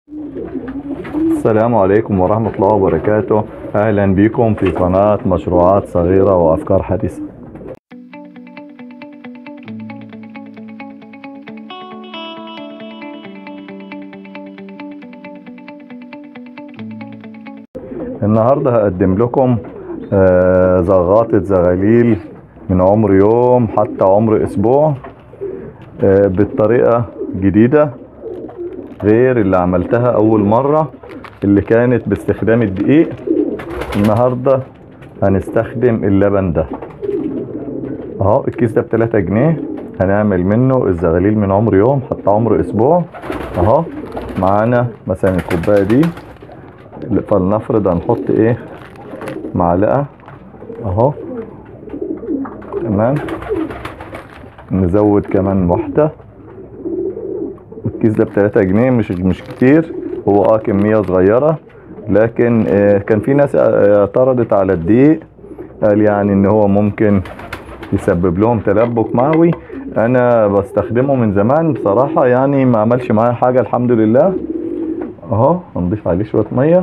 السلام عليكم ورحمة الله وبركاته أهلا بكم في قناة مشروعات صغيرة وأفكار حديثة النهاردة هقدم لكم آه، زغاطة زغاليل من عمر يوم حتى عمر أسبوع آه، بالطريقة جديدة غير اللي عملتها أول مرة اللي كانت باستخدام الدقيق النهاردة هنستخدم اللبن ده اهو الكيس ده بتلاتة جنيه هنعمل منه الزغاليل من عمر يوم حتى عمر اسبوع اهو معانا مثلا الكوباية دي فلنفرض هنحط ايه معلقة اهو تمام نزود كمان واحدة الكيس ده بتلاتة جنيه مش مش كتير هو اه كمية صغيرة لكن آه كان في ناس آه، اعترضت على الدقيق قال يعني ان هو ممكن يسبب لهم تلبك معوي انا بستخدمه من زمان بصراحة يعني ما عملش معايا حاجة الحمد لله اهو هنضيف عليه شوية مية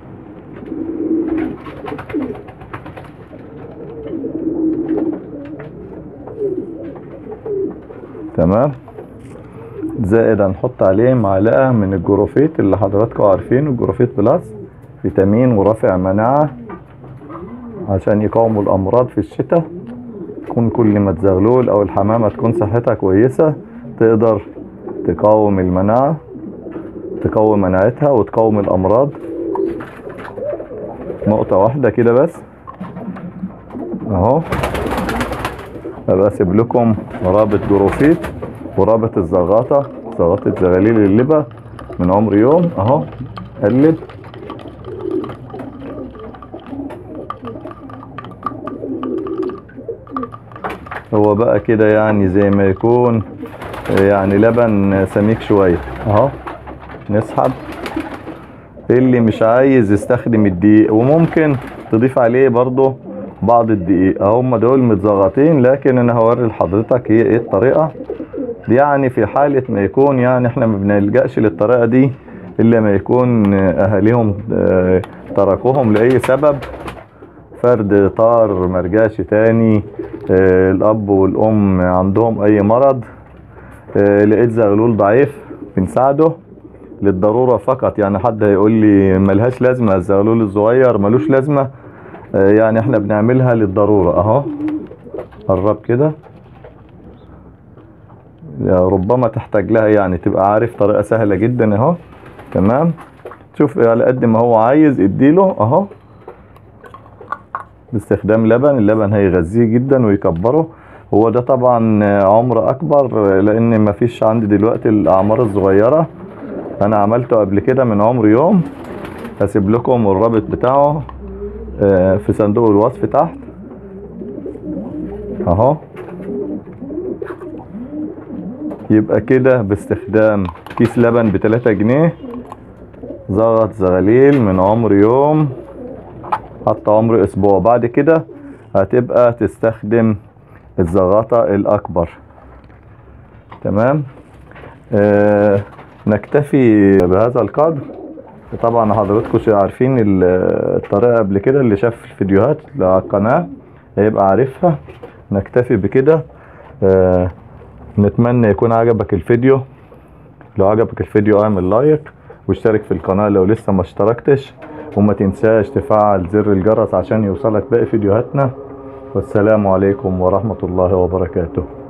تمام زائد هنحط عليه معلقة من الجروفيت اللي حضراتكم عارفينه الجروفيت بلس فيتامين ورافع مناعة عشان يقاوموا الأمراض في الشتاء تكون كل ما تزغلول أو الحمامة تكون صحتها كويسة تقدر تقاوم المناعة تقوم مناعتها وتقاوم الأمراض نقطة واحدة كده بس اهو هبقى اسيب لكم رابط جروفيت ورابط الزغاطة زغاطة زغاليل اللبة من عمر يوم اهو قلب هو بقى كده يعني زي ما يكون يعني لبن سميك شوية اهو نسحب اللي مش عايز يستخدم الدقيق وممكن تضيف عليه برضو بعض الدقيق هم دول متزغطين لكن انا هوري لحضرتك هي ايه الطريقة دي يعني في حالة ما يكون يعني احنا ما بنلجأش للطريقة دي الا ما يكون اهاليهم آه، تركوهم لاي سبب فرد طار مرجعش تاني آه، الاب والام عندهم اي مرض آه، لقيت زغلول ضعيف بنساعده للضرورة فقط يعني حد هيقول لي ملهاش لازمة الزغلول الصغير ملوش لازمة آه، يعني احنا بنعملها للضرورة اهو قرب كده يا ربما تحتاج لها يعني تبقى عارف طريقة سهلة جدا اهو تمام شوف على قد ما هو عايز اديله اهو باستخدام لبن اللبن هيغذيه جدا ويكبره هو ده طبعا عمر اكبر لان مفيش عندي دلوقتي الاعمار الصغيرة انا عملته قبل كده من عمر يوم هسيب لكم الرابط بتاعه آه، في صندوق الوصف تحت اهو يبقى كده باستخدام كيس لبن بتلاتة جنيه زغط زغاليل من عمر يوم حتى عمر اسبوع بعد كده هتبقى تستخدم الزغاطة الاكبر تمام آه نكتفي بهذا القدر طبعا حضراتكم شو عارفين ال- الطريقة قبل كده اللي شاف الفيديوهات على القناة هيبقى عارفها نكتفي بكده آه نتمنى يكون عجبك الفيديو لو عجبك الفيديو اعمل لايك واشترك في القناة لو لسه ما اشتركتش وما تنساش تفعل زر الجرس عشان يوصلك باقي فيديوهاتنا والسلام عليكم ورحمة الله وبركاته